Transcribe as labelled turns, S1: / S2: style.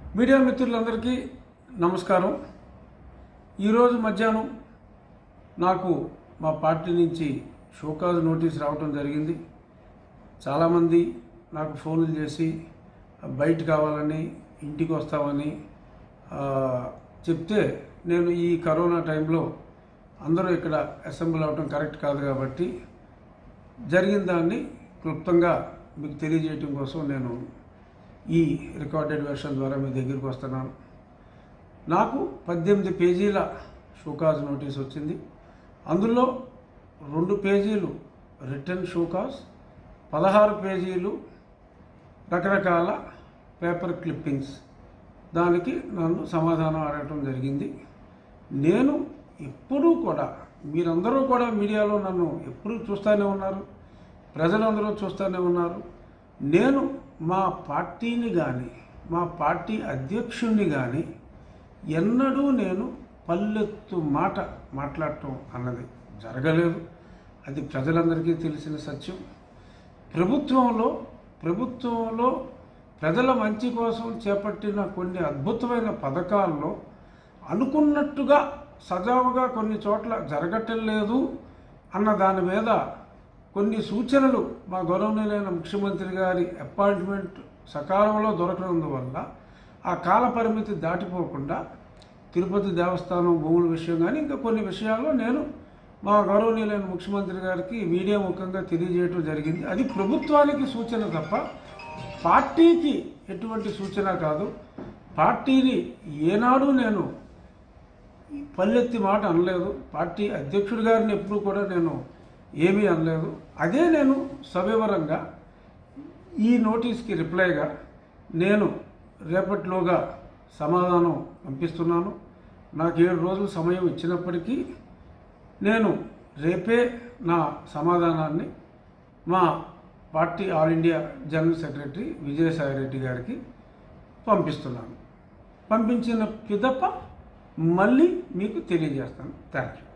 S1: media మిత్రులందరికీ నమస్కారం ఈరోజు మధ్యాహ్నం నాకు మా పార్టీ నుంచి షోకాజ్ నోటీస్ రావటం జరిగింది చాలామంది నాకు ఫోన్లు చేసి బయట కావాలని ఇంటికి వస్తామని ఆ, చెప్తే నేను ఈ కరోనా టైంలో అందరూ ఇక్కడ అసెంబ్లీ అవటం కరెక్ట్ కాదు కాబట్టి జరిగిన దాన్ని క్లుప్తంగా మీకు తెలియజేయటం కోసం నేను ఈ రికార్డెడ్ వెర్షన్ ద్వారా మీ దగ్గరికి వస్తున్నాను నాకు పద్దెనిమిది పేజీల షోకాజ్ నోటీస్ వచ్చింది అందులో రెండు పేజీలు రిటర్న్ షోకాజ్ పదహారు పేజీలు రకరకాల పేపర్ క్లిప్పింగ్స్ దానికి నన్ను సమాధానం అడగటం జరిగింది నేను ఎప్పుడూ కూడా మీరందరూ కూడా మీడియాలో నన్ను ఎప్పుడూ చూస్తూనే ఉన్నారు ప్రజలందరూ చూస్తూనే ఉన్నారు నేను మా పార్టీని కానీ మా పార్టీ అధ్యక్షుణ్ణి కానీ ఎన్నడూ నేను పల్లెత్తు మాట మాట్లాడటం అన్నది జరగలేదు అది ప్రజలందరికీ తెలిసిన సత్యం ప్రభుత్వంలో ప్రభుత్వంలో ప్రజల మంచి కోసం చేపట్టిన కొన్ని అద్భుతమైన పథకాల్లో అనుకున్నట్టుగా సజావుగా కొన్ని చోట్ల జరగటం లేదు అన్న దాని మీద కొన్ని సూచనలు మా గౌరవనీయులైన ముఖ్యమంత్రి గారి అపాయింట్మెంట్ సకాలంలో దొరకనందువల్ల ఆ కాల పరిమితి దాటిపోకుండా తిరుపతి దేవస్థానం భూముల విషయం కానీ ఇంకా కొన్ని విషయాల్లో నేను మా గౌరవనీయులైన ముఖ్యమంత్రి గారికి మీడియా ముఖంగా తెలియజేయడం జరిగింది అది ప్రభుత్వానికి సూచన తప్ప పార్టీకి ఎటువంటి సూచన కాదు పార్టీని ఏనాడు నేను పల్లెత్తి మాట అనలేదు పార్టీ అధ్యక్షుడి గారిని ఎప్పుడూ కూడా నేను ఏమీ అనలేదు అదే నేను సవివరంగా ఈ నోటీస్కి రిప్లైగా నేను రేపటిలోగా సమాధానం పంపిస్తున్నాను నాకు ఏడు రోజుల సమయం ఇచ్చినప్పటికీ నేను రేపే నా సమాధానాన్ని మా party all India general secretary Vijayasai Reddy గారికి పంపిస్తున్నాను పంపించిన పిదప మళ్ళీ మీకు తెలియజేస్తాను థ్యాంక్ యూ